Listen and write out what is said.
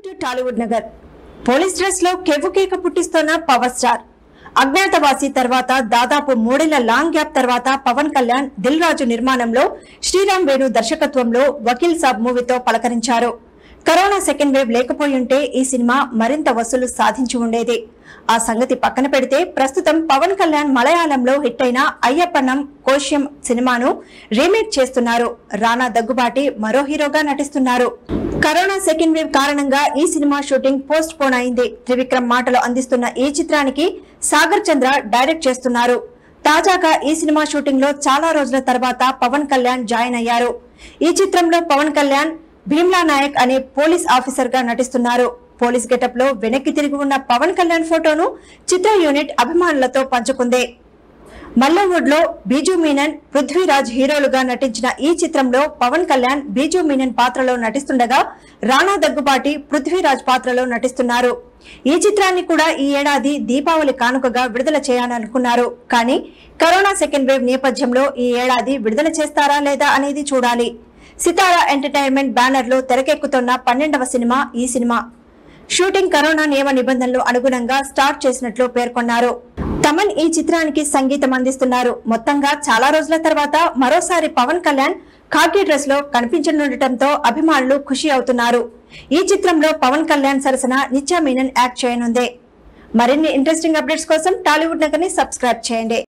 to Tollywood Nagar police dress లో కెవ్వు కేక పుట్టిస్తోన్న పవర్ స్టార్ అజ్ఞాతవాసి తర్వాత దాదాపు మూడేళ్ల లాంగ్ గ్యాప్ తర్వాత పవన్ కళ్యాణ్ దిల్ రాజు నిర్మాణంలో శ్రీరామ్ వేణు దర్శకత్వంలో వకీల్ సాబ్ మూవీతో పలకరించారు కరోనా సెకండ్ వేవ్ లేకపోయుంటే ఈ సినిమా మరింత వసూలు సాధించి ఉండేది ఆ సంగతి పక్కన పెడితే ప్రస్తుతం పవన్ కళ్యాణ్ మలయాళంలో హిట్ అయిన అయ్యప్పన్నం కోశ్యం సినిమాను రీమేక్ చేస్తున్నారు రానా దగ్గుబాటి మరో హీరోగా నటిస్తున్నారు కరోనా సెకండ్ వేవ్ కారణంగా ఈ సినిమా షూటింగ్ పోస్ట్ పోన్ అయింది త్రివిక్రమ్ మాటలు అందిస్తున్న ఈ చిత్రానికి సాగర్ చంద్ర డైరెక్ట్ చేస్తున్నారు తాజాగా ఈ సినిమా షూటింగ్ లో చాలా రోజుల తర్వాత పవన్ కళ్యాణ్ జాయిన్ అయ్యారు ఈ చిత్రంలో పవన్ కళ్యాణ్ భీమ్లా నాయక్ అనే పోలీస్ ఆఫీసర్ గా నటిస్తున్నారు పోలీస్ గెటప్ లో వెనక్కి తిరిగి ఉన్న పవన్ కళ్యాణ్ ఫోటోను చిత్ర యూనిట్ అభిమానులతో పంచుకుంది మల్లవుడ్ లో బీజు మీనన్ పృథ్వీరాజ్ హీరోలుగా నటించిన ఈ చిత్రంలో పవన్ కళ్యాణ్ బీజు మీనన్ పాత్రలో నటిస్తుండగా రాణా దగ్గుబాటి పృథ్వీరాజ్ పాత్రలో నటిస్తున్నారు ఈ చిత్రాన్ని కూడా ఈ ఏడాది దీపావళి కానుకగా విడుదల చేయాలనుకున్నారు కానీ కరోనా సెకండ్ వేవ్ నేపథ్యంలో ఈ ఏడాది విడుదల చేస్తారా లేదా అనేది చూడాలి సితారా ఎంటర్టైన్మెంట్ బ్యానర్ లో తెరకెక్కుతున్న పన్నెండవ సినిమా ఈ సినిమా షూటింగ్ కరోనా నియమ నిబంధనలు అనుగుణంగా స్టార్ట్ చేసినట్లు పేర్కొన్నారు తమన్ ఈ చిత్రానికి సంగీతం అందిస్తున్నారు మొత్తంగా చాలా రోజుల తర్వాత మరోసారి పవన్ కళ్యాణ్ ఖాకీ డ్రెస్ లో కనిపించనుండటంతో అభిమానులు ఖుషి అవుతున్నారు ఈ చిత్రంలో పవన్ కళ్యాణ్ సరసన నిత్యా మీనన్ యాక్ట్ చేయనుంది మరిన్ని ఇంట్రెస్టింగ్ అప్డేట్స్ కోసం టాలీవుడ్ నగర్ ని సబ్స్క్రైబ్ చేయండి